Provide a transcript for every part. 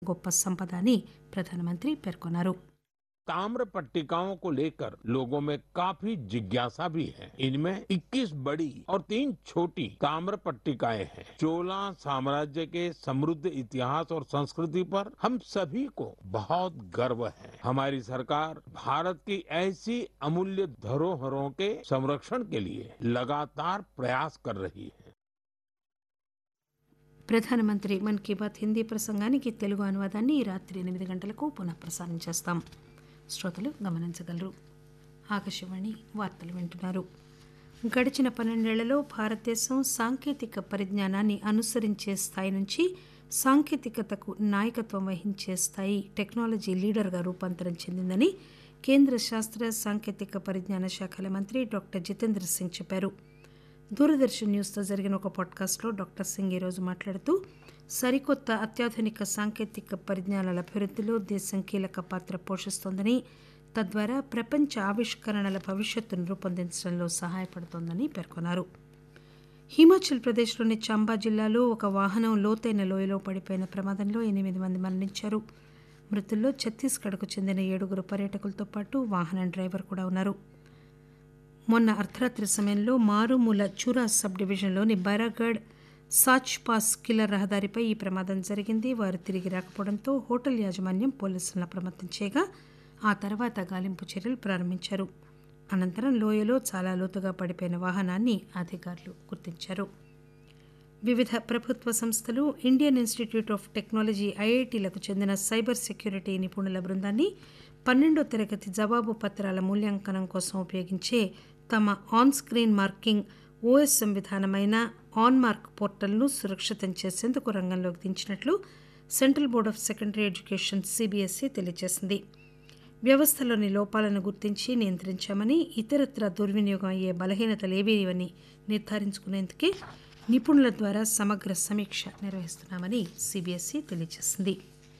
గొప్ప సంపద అని ప్రధానమంత్రి పేర్కొన్నారు ताम्र पट्टिकाओं को लेकर लोगों में काफी जिज्ञासा भी है इनमें 21 बड़ी और तीन छोटी ताम्र पट्टिकाएं हैं चोला साम्राज्य के समृद्ध इतिहास और संस्कृति पर हम सभी को बहुत गर्व है हमारी सरकार भारत की ऐसी अमूल्य धरोहरों के संरक्षण के लिए लगातार प्रयास कर रही है ప్రధానమంత్రి మన్ కీ బాత్ హిందీ ప్రసంగానికి తెలుగు అనువాదాన్ని ఈ రాత్రి ఎనిమిది గంటలకు పునః ప్రసారం చేస్తాం శ్రోతలు గమనించగలరు ఆకాశవాణి వార్తలు వింటున్నారు గడిచిన పన్నెండేళ్లలో భారతదేశం సాంకేతిక పరిజ్ఞానాన్ని అనుసరించే స్థాయి నుంచి సాంకేతికతకు నాయకత్వం వహించే స్థాయి టెక్నాలజీ లీడర్గా రూపాంతరం చెందిందని కేంద్ర శాస్త్ర సాంకేతిక పరిజ్ఞాన శాఖల మంత్రి డాక్టర్ జితేంద్ర సింగ్ చెప్పారు దూరదర్శన్ న్యూస్తో జరిగిన ఒక పాడ్కాస్ట్లో డాక్టర్ సింగ్ ఈరోజు మాట్లాడుతూ సరికొత్త అత్యాధునిక సాంకేతిక పరిజ్ఞానాల అభివృద్ధిలో దేశం కీలక పాత్ర పోషిస్తోందని తద్వారా ప్రపంచ ఆవిష్కరణల భవిష్యత్తును రూపొందించడంలో సహాయపడుతోందని పేర్కొన్నారు హిమాచల్ ప్రదేశ్లోని చంబా జిల్లాలో ఒక వాహనం లోతైన లోయలో పడిపోయిన ప్రమాదంలో ఎనిమిది మంది మరణించారు మృతుల్లో ఛత్తీస్గఢ్కు చెందిన ఏడుగురు పర్యాటకులతో పాటు వాహనం డ్రైవర్ కూడా ఉన్నారు మొన్న అర్ధరాత్రి సమయంలో మారుమూల చూరా సబ్ డివిజన్లోని బైరాగఢ్ సాచ్ పాస్ కిల్లర్ రహదారిపై ఈ ప్రమాదం జరిగింది వారు తిరిగి రాకపోవడంతో హోటల్ యాజమాన్యం పోలీసులను అప్రమత్తం చేయగా ఆ తర్వాత గాలింపు చర్యలు ప్రారంభించారు అనంతరం లోయలో చాలా లోతుగా పడిపోయిన వాహనాన్ని అధికారులు గుర్తించారు వివిధ ప్రభుత్వ సంస్థలు ఇండియన్ ఇన్స్టిట్యూట్ ఆఫ్ టెక్నాలజీ ఐఐటీలకు చెందిన సైబర్ సెక్యూరిటీ నిపుణుల బృందాన్ని పన్నెండో తరగతి జవాబు పత్రాల మూల్యాంకనం కోసం ఉపయోగించే తమ ఆన్ స్క్రీన్ మార్కింగ్ ఓఎస్ఎం విధానమైన ఆన్ మార్క్ పోర్టల్ను సురక్షితం చేసేందుకు రంగంలోకి దించినట్లు Central Board of Secondary Education CBSE తెలియజేసింది వ్యవస్థలోని లోపాలను గుర్తించి నియంత్రించామని ఇతరత్ర దుర్వినియోగం అయ్యే బలహీనతలేవని నిర్ధారించుకునేందుకే నిపుణుల ద్వారా సమగ్ర సమీక్ష నిర్వహిస్తున్నామని సిబిఎస్ఈ తెలియజేసింది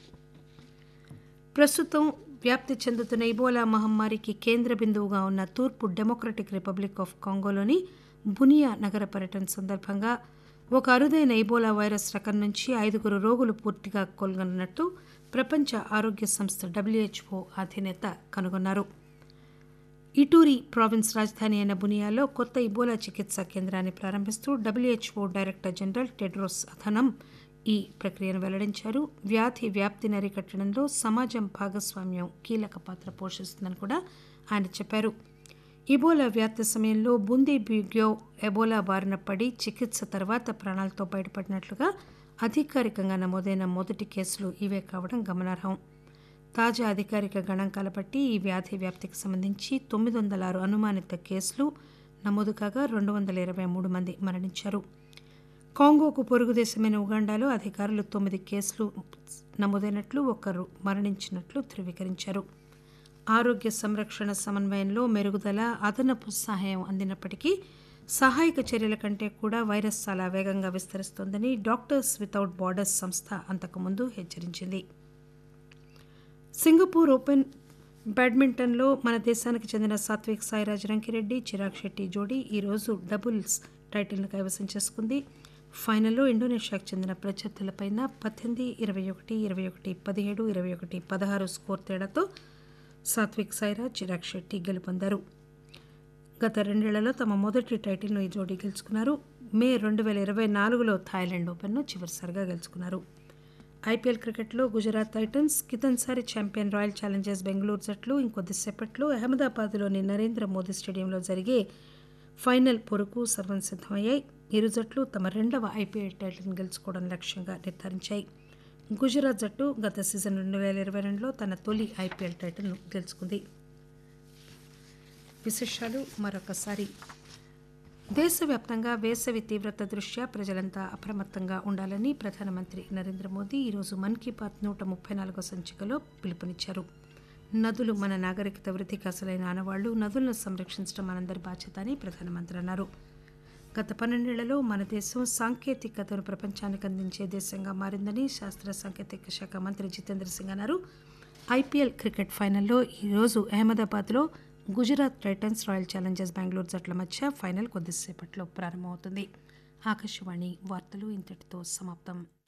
ప్రస్తుతం వ్యాప్తి చెందుతున్న ఇబోలా మహమ్మారికి కేంద్ర బిందువుగా ఉన్న తూర్పు డెమోక్రటిక్ రిపబ్లిక్ ఆఫ్ కాంగోలోని బునియా నగర పర్యటన సందర్భంగా ఒక అరుదైన ఇబోలా వైరస్ రకం నుంచి ఐదుగురు రోగులు పూర్తిగా కోలుగొన్నట్టు ప్రపంచ ఆరోగ్య సంస్థ డబ్ల్యూహెచ్ఓ అధినేత కనుగొన్నారు ఇటూరి ప్రావిన్స్ రాజధాని అయిన బునియాలో కొత్త ఇబోలా చికిత్సా కేంద్రాన్ని ప్రారంభిస్తూ WHO director general Tedros Adhanom ఈ ప్రక్రియను వెల్లడించారు వ్యాధి వ్యాప్తిని అరికట్టడంలో సమాజం భాగస్వామ్యం కీలక పాత్ర పోషిస్తుందని కూడా ఆయన చెప్పారు ఇబోలా వ్యాప్తి సమయంలో బుందీ బ్యూగ్యో ఎబోలా బారిన పడి చికిత్స తర్వాత ప్రాణాలతో బయటపడినట్లుగా అధికారికంగా నమోదైన మొదటి కేసులు ఇవే కావడం గమనార్హం తాజా అధికారిక గణాంకాల బట్టి ఈ వ్యాధి వ్యాప్తికి సంబంధించి తొమ్మిది వందల ఆరు అనుమానిత కేసులు నమోదు కాగా రెండు వందల ఇరవై మూడు మంది మరణించారు కాంగోకు పొరుగు దేశమైన ఉగాండాలో అధికారులు తొమ్మిది కేసులు నమోదైనట్లు ఒకరు మరణించినట్లు ధృవీకరించారు ఆరోగ్య సంరక్షణ సమన్వయంలో మెరుగుదల అదనపు సహాయం అందినప్పటికీ సహాయక చర్యల కంటే కూడా వైరస్ చాలా వేగంగా విస్తరిస్తోందని డాక్టర్స్ వితౌట్ బార్డర్స్ సంస్థ అంతకుముందు హెచ్చరించింది సింగపూర్ ఓపెన్ బ్యాడ్మింటన్లో మన దేశానికి చెందిన సాత్విక్ సాయిరాజ్ రంకిరెడ్డి చిరాగ్ శెట్టి జోడీ ఈరోజు డబుల్స్ టైటిల్ను కైవసం చేసుకుంది ఫైనల్లో ఇండోనేషియాకు చెందిన ప్రత్యర్థులపై పద్దెనిమిది ఇరవై ఒకటి ఇరవై ఒకటి పదిహేడు ఇరవై ఒకటి పదహారు స్కోర్ తేడాతో సాత్విక్ సాయిరాజ్ చిరాగ్ శెట్టి గెలుపొందారు గత రెండేళ్లలో తమ మొదటి టైటిల్ను ఈ జోడీ గెలుచుకున్నారు మే రెండు వేల ఇరవై నాలుగులో థాయిలాండ్ ఓపెన్ను చివరిసారిగా గెలుచుకున్నారు ఐపీఎల్ క్రికెట్లో గుజరాత్ టైటన్స్ కితన్సారి ఛాంపియన్ రాయల్ ఛాలెంజర్స్ బెంగళూరు జట్లు ఇంకొద్దిసేపట్లో అహ్మదాబాద్లోని నరేంద్ర మోదీ స్టేడియంలో జరిగే ఫైనల్ పొరకు సర్వం సిద్దమయ్యాయి ఇరు జట్లు తమ రెండవ ఐపీఎల్ టైటిల్ను గెలుచుకోవడం లక్ష్యంగా నిర్ధారించాయి గుజరాత్ జట్టు గత సీజన్ రెండు వేల ఇరవై రెండులో తన తొలి ఐపీఎల్ టైటిల్ను గెలుచుకుంది విశేషాలు మరొకసారి దేశవ్యాప్తంగా వేసవి తీవ్రత దృష్ట్యా ప్రజలంతా అప్రమత్తంగా ఉండాలని ప్రధానమంత్రి నరేంద్ర మోదీ ఈరోజు మన్ కీ బాత్ నూట ముప్పై నాలుగో సంచికలో పిలుపునిచ్చారు నదులు మన నాగరికత వృద్ధికి అసలైన ఆనవాళ్లు నదులను సంరక్షించడం మనందరి బాధ్యత అని ప్రధానమంత్రి అన్నారు గత పన్నెండేళ్లలో మన దేశం సాంకేతికతను ప్రపంచానికి అందించే దేశంగా మారిందని శాస్త్ర సాంకేతిక శాఖ మంత్రి జితేంద్ర సింగ్ అన్నారు ఐపీఎల్ క్రికెట్ ఫైనల్లో ఈరోజు అహ్మదాబాద్లో Gujarat Titans Royal Challengers Bengaluru జట్ల మధ్య ఫైనల్ కొద్దిసేపట్లో ప్రారంభమవుతుంది ఆకాశవాణి వార్తలు ఇంతటితో సమాప్తం